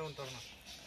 ಒಂದು ತಗೋಣ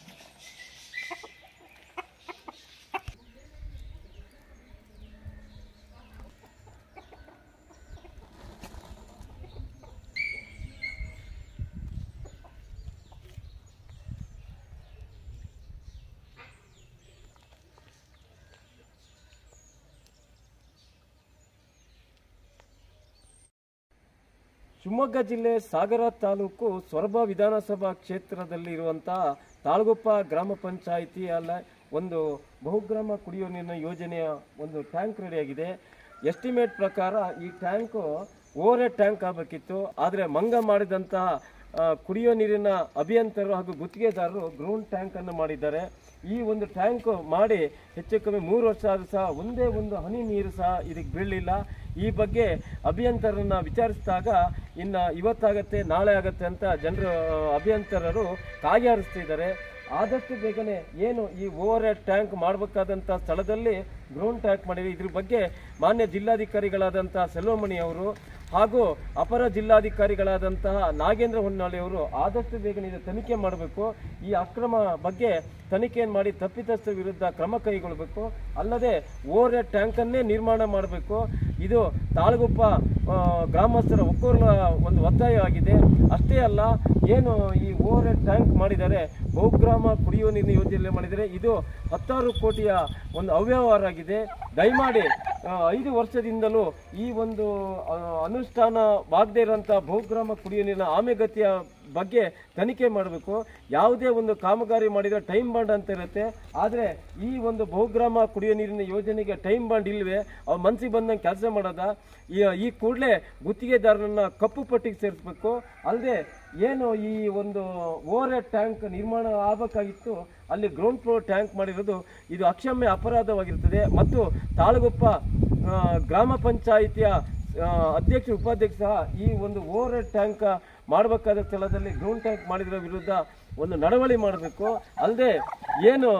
ಶಿವಮೊಗ್ಗ ಜಿಲ್ಲೆ ಸಾಗರ ತಾಲೂಕು ಸೊರಬ ವಿಧಾನಸಭಾ ಕ್ಷೇತ್ರದಲ್ಲಿ ಇರುವಂತಹ ತಾಳಗುಪ್ಪ ಗ್ರಾಮ ಪಂಚಾಯಿತಿ ಅಲ್ಲ ಒಂದು ಬಹುಗ್ರಾಮ ಕುಡಿಯುವ ನೀರಿನ ಯೋಜನೆಯ ಒಂದು ಟ್ಯಾಂಕ್ ರೆಡಿಯಾಗಿದೆ ಎಸ್ಟಿಮೇಟ್ ಪ್ರಕಾರ ಈ ಟ್ಯಾಂಕು ಓವರ್ ಟ್ಯಾಂಕ್ ಆಗಬೇಕಿತ್ತು ಆದರೆ ಮಂಗ ಮಾಡಿದಂತಹ ಆ, ಕುಡಿಯುವ ನೀರಿನ ಅಭಿಯಂತರರು ಹಾಗೂ ಗುತ್ತಿಗೆದಾರರು ಗ್ರೌಂಡ್ ಟ್ಯಾಂಕ್ ಅನ್ನು ಮಾಡಿದ್ದಾರೆ ಈ ಒಂದು ಟ್ಯಾಂಕ್ ಮಾಡಿ ಹೆಚ್ಚು ಕಮ್ಮಿ ಮೂರು ವರ್ಷ ಆದ್ರೂ ಸಹ ಒಂದೇ ಒಂದು ಹನಿ ನೀರು ಸಹ ಇದಕ್ಕೆ ಬೀಳಲಿಲ್ಲ ಈ ಬಗ್ಗೆ ಅಭಿಯಂತರನ್ನ ವಿಚಾರಿಸಿದಾಗ ಇನ್ನ ಇವತ್ತಾಗತ್ತೆ ನಾಳೆ ಆಗತ್ತೆ ಅಂತ ಜನರು ಅಭಿಯಂತರರು ಕಾಗೆ ಹಾರಿಸ್ತಿದ್ದಾರೆ ಆದಷ್ಟು ಬೇಗನೆ ಏನು ಈ ಓವರ್ ಹೆಡ್ ಟ್ಯಾಂಕ್ ಮಾಡಬೇಕಾದಂಥ ಸ್ಥಳದಲ್ಲಿ ಗ್ರೌಂಡ್ ಟ್ಯಾಂಕ್ ಮಾಡಿದೆ ಇದ್ರ ಬಗ್ಗೆ ಮಾನ್ಯ ಜಿಲ್ಲಾಧಿಕಾರಿಗಳಾದಂತಹ ಸೆಲ್ವಮಣಿ ಅವರು ಹಾಗೂ ಅಪರ ಜಿಲ್ಲಾಧಿಕಾರಿಗಳಾದಂತಹ ನಾಗೇಂದ್ರ ಹೊನ್ನಾಳಿ ಅವರು ಆದಷ್ಟು ಬೇಗನೆ ಇದು ತನಿಖೆ ಮಾಡಬೇಕು ಈ ಅಕ್ರಮ ಬಗ್ಗೆ ತನಿಖೆಯನ್ನು ಮಾಡಿ ತಪ್ಪಿತಸ್ಥರ ವಿರುದ್ಧ ಕ್ರಮ ಕೈಗೊಳ್ಳಬೇಕು ಅಲ್ಲದೆ ಓವರ್ ಹೆಡ್ ಟ್ಯಾಂಕನ್ನೇ ನಿರ್ಮಾಣ ಮಾಡಬೇಕು ಇದು ತಾಳಗುಪ್ಪ ಆ, ಗ್ರಾಮಸ್ಥರ ಒಕ್ಕೂರಲ ಒಂದು ಒತ್ತಾಯವಾಗಿದೆ ಅಷ್ಟೇ ಅಲ್ಲ ಏನು ಈ ಓವರ್ ಹೆಡ್ ಟ್ಯಾಂಕ್ ಮಾಡಿದ್ದಾರೆ ಬಹುಗ್ರಾಮ ಕುಡಿಯುವ ನೀರಿನ ಯೋಜನೆ ಮಾಡಿದರೆ ಇದು ಹತ್ತಾರು ಕೋಟಿಯ ಒಂದು ಅವ್ಯವಹಾರ ಆಗಿದೆ ದಯಮಾಡಿ ಆ, ಐದು ವರ್ಷದಿಂದಲೂ ಈ ಒಂದು ಆ, ಅನುಷ್ಠಾನವಾಗದೇ ಇರುವಂತಹ ಬಹುಗ್ರಾಮ ಕುಡಿಯುವ ನೀರಿನ ಆಮೆಗತಿಯ ಬಗ್ಗೆ ತನಿಖೆ ಮಾಡಬೇಕು ಯಾವುದೇ ಒಂದು ಕಾಮಗಾರಿ ಮಾಡಿದ್ರೆ ಟೈಮ್ ಬಾಂಡ್ ಅಂತ ಇರುತ್ತೆ ಆದರೆ ಈ ಒಂದು ಬಹುಗ್ರಾಮ ಕುಡಿಯುವ ನೀರಿನ ಯೋಜನೆಗೆ ಟೈಮ್ ಬಾಂಡ್ ಇಲ್ವೇ ಅವ್ರ ಮನಸ್ಸಿಗೆ ಬಂದಂಗೆ ಕೆಲಸ ಮಾಡೋದ ಈ ಈ ಕೂಡಲೇ ಗುತ್ತಿಗೆದಾರರನ್ನ ಕಪ್ಪು ಪಟ್ಟಿಗೆ ಸೇರಿಸ್ಬೇಕು ಅಲ್ಲದೆ ಏನು ಈ ಒಂದು ಓವರ್ ಹೆಡ್ ಟ್ಯಾಂಕ್ ನಿರ್ಮಾಣ ಆಗಬೇಕಾಗಿತ್ತು ಅಲ್ಲಿ ಗ್ರೌಂಡ್ ಫ್ಲೋರ್ ಟ್ಯಾಂಕ್ ಮಾಡಿರೋದು ಇದು ಅಕ್ಷಮ್ಯ ಅಪರಾಧವಾಗಿರ್ತದೆ ಮತ್ತು ತಾಳಗುಪ್ಪ ಆ, ಗ್ರಾಮ ಪಂಚಾಯಿತಿಯ ಆ, ಅಧ್ಯಕ್ಷ ಉಪಾಧ್ಯಕ್ಷ ಸಹ ಈ ಒಂದು ಓವರ್ ಹೆಡ್ ಟ್ಯಾಂಕ್ ಮಾಡಬೇಕಾದ ಸ್ಥಳದಲ್ಲಿ ಗ್ರೌಂಡ್ ಟ್ಯಾಂಕ್ ಮಾಡಿದ್ರ ವಿರುದ್ಧ ಒಂದು ನಡವಳಿ ಮಾಡಬೇಕು ಅಲ್ಲದೆ ಏನು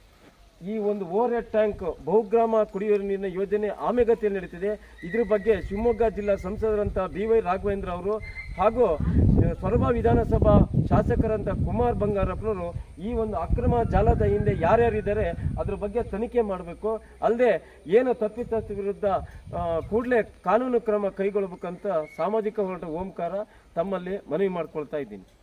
ಈ ಒಂದು ಓವರ್ ಹೆಡ್ ಟ್ಯಾಂಕ್ ಬಹುಗ್ರಾಮ ಕುಡಿಯುವ ನೀರಿನ ಯೋಜನೆ ಆಮೆಗತಿಯಲ್ಲಿ ನಡೀತಿದೆ ಇದ್ರ ಬಗ್ಗೆ ಶಿವಮೊಗ್ಗ ಜಿಲ್ಲಾ ಸಂಸದರಂತ ಬಿ ವೈ ರಾಘವೇಂದ್ರ ಅವರು ಹಾಗೂ ಆ, ಸೊರಬ ವಿಧಾನಸಭಾ ಶಾಸಕರಂತ ಕುಮಾರ್ ಬಂಗಾರಪ್ಪನವರು ಈ ಒಂದು ಅಕ್ರಮ ಜಾಲದ ಹಿಂದೆ ಯಾರ್ಯಾರಿದ್ದಾರೆ ಅದ್ರ ಬಗ್ಗೆ ತನಿಖೆ ಮಾಡಬೇಕು ಅಲ್ಲದೆ ಏನು ತಪ್ಪಿತಸ್ಥ ವಿರುದ್ಧ ಕೂಡಲೇ ಕಾನೂನು ಕ್ರಮ ಕೈಗೊಳ್ಳಬೇಕಂತ ಸಾಮಾಜಿಕ ಹೋರಾಟ ಓಂಕಾರ ತಮ್ಮಲ್ಲಿ ಮನವಿ ಮಾಡ್ಕೊಳ್ತಾ ಇದ್ದೀನಿ